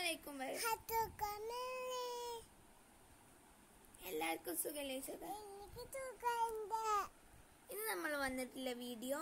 അലൈക്കും എല്ലാവർക്കും സുഖല്ലേ ചോദ ഇന്ന് നമ്മൾ വന്നിട്ടില്ല വീഡിയോ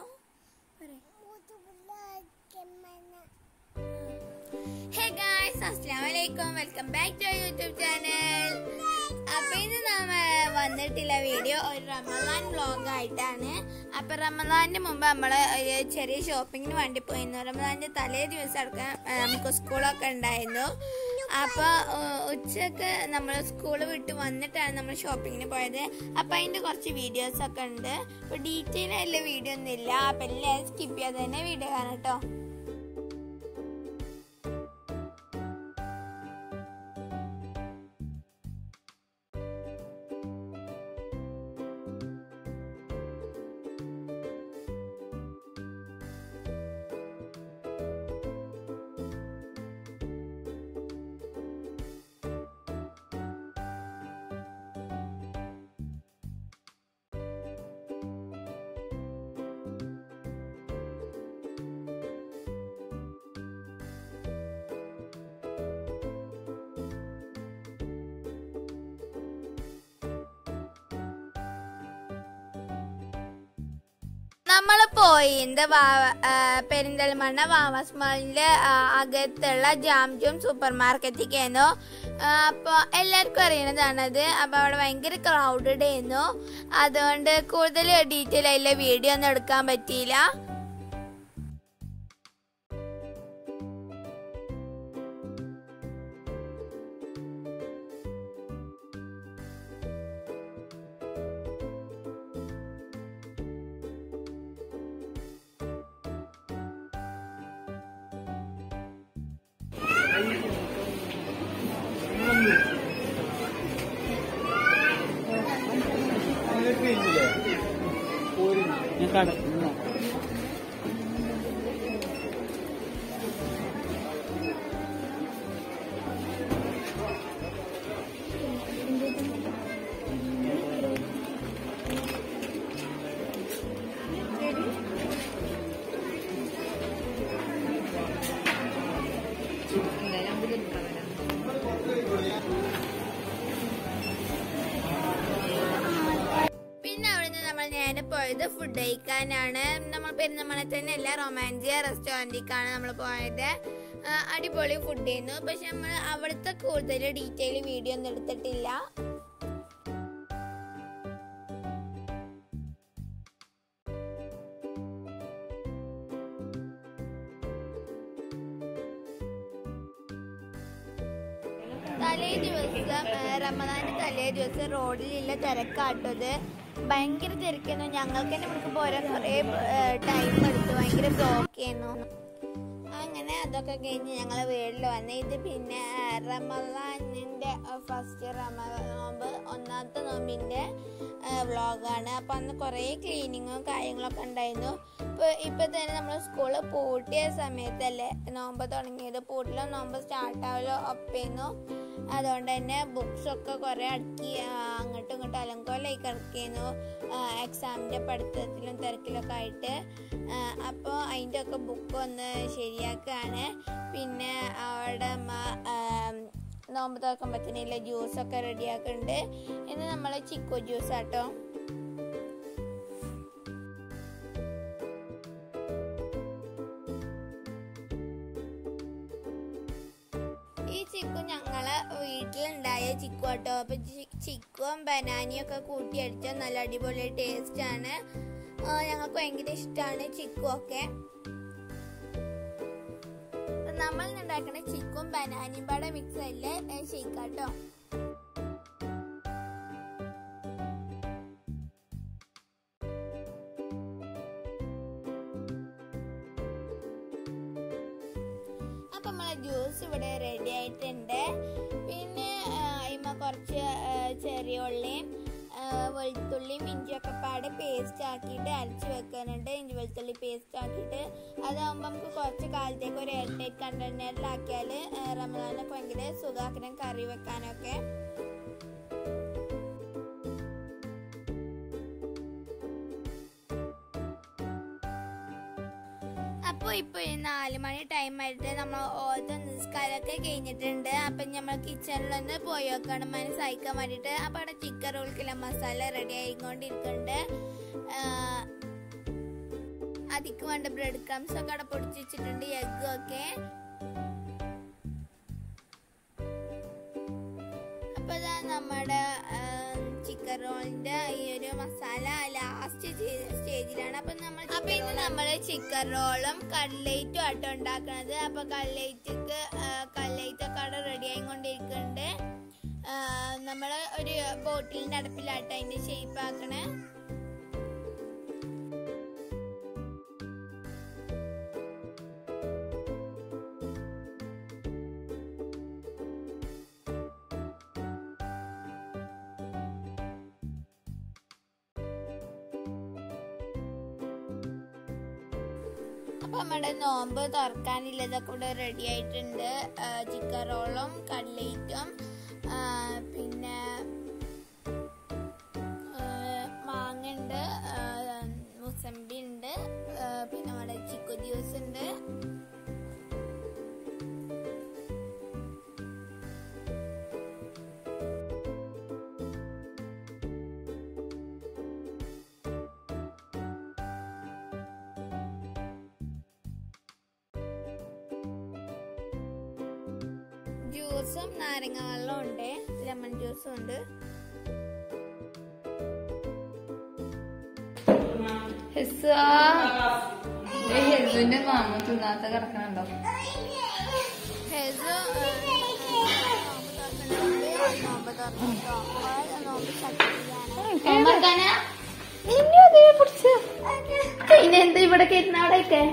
ഹേ ഗായ്സ് അസ്സലാമു അലൈക്കും welcome back to YouTube channel അപ്പൊ ഇന്ന് നമ്മൾ വന്നിട്ടില്ല വീഡിയോ ഒരു റമദാൻ വ്ലോഗ് ആയിട്ടാണ് അപ്പൊ റമദാന്റെ മുമ്പ് നമ്മള് ഒരു ചെറിയ ഷോപ്പിങ്ങിന് വേണ്ടി പോയിരുന്നു റമദാന്റെ തലേ ദിവസം അടക്കം ആ, നമുക്ക് സ്കൂളൊക്കെ ഉണ്ടായിരുന്നു അപ്പൊ ആ, ഉച്ചക്ക് നമ്മൾ സ്കൂൾ വിട്ട് വന്നിട്ടാണ് നമ്മൾ ഷോപ്പിങ്ങിന് പോയത് അപ്പൊ അതിന്റെ കുറച്ച് വീഡിയോസ് ഒക്കെ ഉണ്ട് അപ്പൊ ഡീറ്റെയിൽ ആയിട്ടുള്ള വീഡിയോ ഒന്നും ഇല്ല അപ്പൊ എല്ലാവരും സ്കിപ്പ് ചെയ്യാതെ തന്നെ വീഡിയോ കാണാം കേട്ടോ നമ്മൾ പോയി എന്താ വാവ- ആ, പെരിന്തൽമണ്ണ വാവാസ് മാളിന്റെ ആ, അകത്തുള്ള ജാംജും സൂപ്പർ മാർക്കറ്റിലേക്കായിരുന്നു അപ്പോൾ എല്ലാവർക്കും അറിയണതാണത് അപ്പോൾ അവിടെ ഭയങ്കര ക്രൗഡഡ് ആയിരുന്നു അതുകൊണ്ട് കൂടുതൽ ഡീറ്റെയിൽ ആയിട്ടുള്ള വീഡിയോ ഒന്നും എടുക്കാൻ പറ്റിയില്ല ഞാൻ കട പിന്നെ അവിടുന്ന് നമ്മൾ നേരെ പോയത് ഫുഡ് കഴിക്കാനാണ് നമ്മൾ പെരുന്നമണ തന്നെ അല്ല റൊമാൻസിയ റെസ്റ്റോറൻറ്റിലേക്കാണ് നമ്മൾ പോയത് ആ, അടിപൊളി ഫുഡ് ആയിരുന്നു പക്ഷെ നമ്മൾ അവിടുത്തെ കൂടുതൽ ഡീറ്റെയിൽ വീഡിയോ ഒന്നും എടുത്തിട്ടില്ല തലേ ദിവസം ആ, റമദാന്റെ തലേ ദിവസം റോഡിലുള്ള തിരക്കാട്ടത് ഭയങ്കര തിരക്കായിരുന്നു ഞങ്ങൾക്ക് തന്നെ ഇവിടേക്ക് പോരാൻ കുറേ ടൈം എടുത്തു ഭയങ്കര ബ്ലോക്ക് ചെയ്യുന്നു അങ്ങനെ അതൊക്കെ കഴിഞ്ഞ് ഞങ്ങൾ വീട്ടിൽ വന്ന് ഇത് പിന്നെ ആ, റമദാനിന്റെ ഫസ്റ്റ് റമ നോമ്പ് ഒന്നാമത്തെ നോമ്പിന്റെ വ്ളോഗാണ് അപ്പം അന്ന് കുറേ ക്ലീനിങ്ങും കാര്യങ്ങളൊക്കെ ഉണ്ടായിരുന്നു ഇപ്പോൾ ഇപ്പം തന്നെ നമ്മൾ സ്കൂള് പൂട്ടിയ സമയത്തല്ലേ നോമ്പ് തുടങ്ങിയത് പൂട്ടിലും നോമ്പ് സ്റ്റാർട്ടാവലോ ഒപ്പേന്നു അതുകൊണ്ട് തന്നെ ബുക്സ് ഒക്കെ കുറേ അടുക്കി ആ, അങ്ങോട്ടും ഇങ്ങോട്ടും അലങ്കോലായി കിടക്കുന്നു എക്സാമിൻ്റെ പഠിത്തത്തിലും തിരക്കിലൊക്കെ ആയിട്ട് അപ്പോൾ അതിൻ്റെ ഒക്കെ ബുക്ക് ഒന്ന് ശരിയാക്കുകയാണ് പിന്നെ അവിടെ അമ്മ ആം, നോമ്പ് തുറക്കുമ്പോഴത്തേനുള്ള ജ്യൂസൊക്കെ റെഡിയാക്കുന്നുണ്ട് ഇന്ന് നമ്മൾ ചിക്കു ജ്യൂസ് ആട്ടോ ഈ ചിക്കു ഞങ്ങളെ വീട്ടിലുണ്ടായ ചിക്കു കേട്ടോ അപ്പൊ ചി- ചിക്കുവും ബനാനയും ഒക്കെ കൂട്ടി അടിച്ചാൽ നല്ല അടിപൊളി ടേസ്റ്റ് ആണ് ആ, ഞങ്ങൾക്ക് ഭയങ്കര ഇഷ്ടമാണ് ചിക്കു ഒക്കെ അപ്പൊ നമ്മൾ ഉണ്ടാക്കുന്ന ചിക്കും ബനാനയും പാടെ മിക്സ് അല്ലേ ഷെയ്ക്കാട്ടോ അപ്പൊ നമ്മളെ ജ്യൂസ് ഇവിടെ റെഡി ആയിട്ടുണ്ട് പിന്നെ ഇമ്മ കുറച്ച് ആ, ചെറിയ ഉള്ളിയും ആ, വെളുത്തുള്ളിയും ഇഞ്ചിയൊക്കെ പാടെ പേസ്റ്റ് ആക്കിയിട്ട് അരച്ച് വെക്കാനുണ്ട് ഇഞ്ചി വെളുത്തുള്ളി പേസ്റ്റ് ആക്കിയിട്ട് അതാകുമ്പോൾ നമുക്ക് കുറച്ച് കാലത്തേക്ക് ഒരു എയർ ടൈറ്റ് കണ്ടെയ്നറിലാക്കിയാൽ റമദാനൊക്കെ ഭയങ്കര സുഖാക്കണം കറി വെക്കാനൊക്കെ അപ്പോൾ ഇപ്പൊ ഈ നാല് മണി ടൈം ആയിട്ട് നമ്മൾ ഓരോ നിസ്കാരമൊക്കെ കഴിഞ്ഞിട്ടുണ്ട് അപ്പൊ നമ്മൾ കിച്ചണിലൊന്ന് പോയി നോക്കണം മനസ്സയക്കാൻ വേണ്ടിട്ട് അപ്പൊ അവിടെ ചിക്കൻ റോൾക്കുള്ള മസാല റെഡി ആയിക്കൊണ്ടിരിക്കുന്നുണ്ട് അതിക്ക് വേണ്ട ബ്രെഡ് ക്രംസ് ഒക്കെ അവിടെ പൊടിച്ച് വെച്ചിട്ടുണ്ട് എഗ്ഗും ഒക്കെ അപ്പൊ ഇതാ നമ്മുടെ ചിക്കൻ റോളിന്റെ ഈ ഒരു മസാല ലാസ്റ്റ് സ്റ്റേജിലാണ് അപ്പൊ നമ്മൾ അപ്പൊ ഇന്ന് നമ്മള് ചിക്കൻ റോളും കട്ലേറ്റും ആട്ടോ ഉണ്ടാക്കണത് അപ്പൊ കട്ലേറ്റ് കട്ലേറ്റ് ഒക്കെ അവിടെ റെഡി ആയിക്കൊണ്ടിരിക്കുന്നുണ്ട് നമ്മള് ഒരു ബോട്ടിലിന്റെ അടുപ്പിലാട്ടോ അതിന്റെ ഷേപ്പ് ആക്കണേ അപ്പൊ നമ്മുടെ നോമ്പ് തുറക്കാനുള്ളതൊക്കെ ഇവിടെ റെഡി ആയിട്ടുണ്ട് ചിക്കൻ റോളും കട്ലേറ്റും പിന്നെ മാങ്ങ ഉണ്ട് മുസമ്പി ഉണ്ട് പിന്നെ നമ്മുടെ ചിക്കു ജ്യൂസ് ഉണ്ട് ജ്യൂസും നാരങ്ങ വെള്ളവും ഉണ്ട് ലെമൺ ജ്യൂസും ഉണ്ട് ഹെസുവിന്റെ മാമ തിന്നാത്ത കിടക്കണുണ്ടോ ഹെസു നോമ്പ് തുറന്നിട്ടോ നോമ്പ് ശക്തിയാണ് ഇനെന്താ ഇവിടെ കയറ്റുന്ന അവിടെയൊക്കെ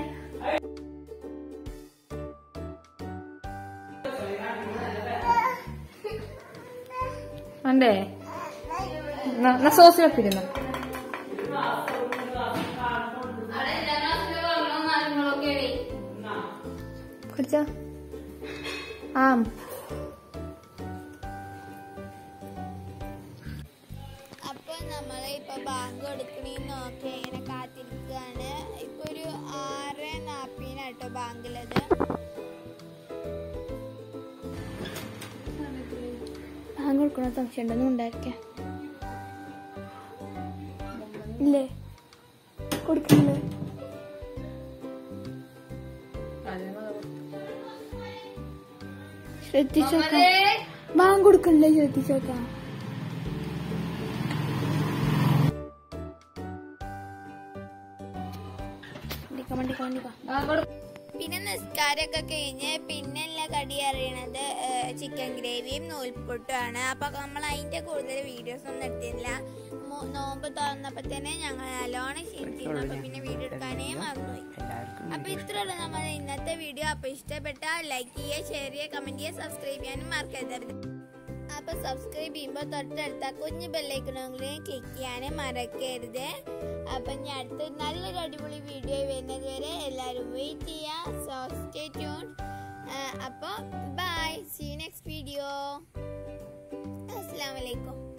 അണ്ടേ സോസ് വെപ്പിരുന്നു കുടിച്ചോ ആ അപ്പൊ നമ്മള് ഇപ്പൊ ബാങ്ക് കൊടുക്കണേന്ന് നോക്കി ഇങ്ങനെ കാത്തിരിക്കുകയാണ് ഇപ്പൊ ഒരു ആറ് നാപ്പീനാട്ടോ ബാങ്കിലത് ബാങ്ക് കൊടുക്കണ സംശയം ഉണ്ടെന്നും ഉണ്ടായിരിക്കാം ഇല്ലേ കൊടുക്കണ്ടേ ശ്രദ്ധിച്ചോക്കാം ബാങ്ക് കൊടുക്കണ്ടേ ശ്രദ്ധിച്ചോക്കാം വണ്ടിക്കാം വണ്ടിക്കാം വണ്ടിക്കാം പിന്നെ നിസ്കാരമൊക്കെ കഴിഞ്ഞ് പിന്നെയുള്ള കടി അറിയണത് ചിക്കൻ ഗ്രേവിയും നൂൽപ്പൊട്ടുമാണ് അപ്പൊ നമ്മൾ അതിന്റെ കൂടുതൽ വീഡിയോസ് ഒന്നും എടുത്തില്ല മു- നോമ്പ് തുറന്നപ്പോ തന്നെ ഞങ്ങൾ നല്ലോണം ക്ഷീണിച്ചിരുന്നു അപ്പൊ പിന്നെ വീഡിയോ എടുക്കാനേ മറന്നുപോയി അപ്പൊ ഇത്രയുള്ള നമ്മുടെ ഇന്നത്തെ വീഡിയോ അപ്പൊ ഇഷ്ടപ്പെട്ട ലൈക്ക് ചെയ്യുക ഷെയർ ചെയ്യുക കമന്റ് ചെയ്യുക സബ്സ്ക്രൈബ് ചെയ്യാനും മറക്കരുത് അപ്പൊ സബ്സ്ക്രൈബ് ചെയ്യുമ്പോൾ തൊട്ടടുത്ത കുഞ്ഞു ബെല്ലൈക്കണമെങ്കിൽ ക്ലിക്ക് ചെയ്യാനും മറക്കരുത് അപ്പൊ ഞാൻ അടുത്ത നല്ലൊരു അടിപൊളി വീഡിയോ വരുന്നത് വരെ എല്ലാവരും വെയിറ്റ് ചെയ്യുക സോ സ്റ്റേ ട്യൂൺ അപ്പോൾ ബൈ സീ നെക്സ്റ്റ് വീഡിയോ അസ്സാം വലൈക്കും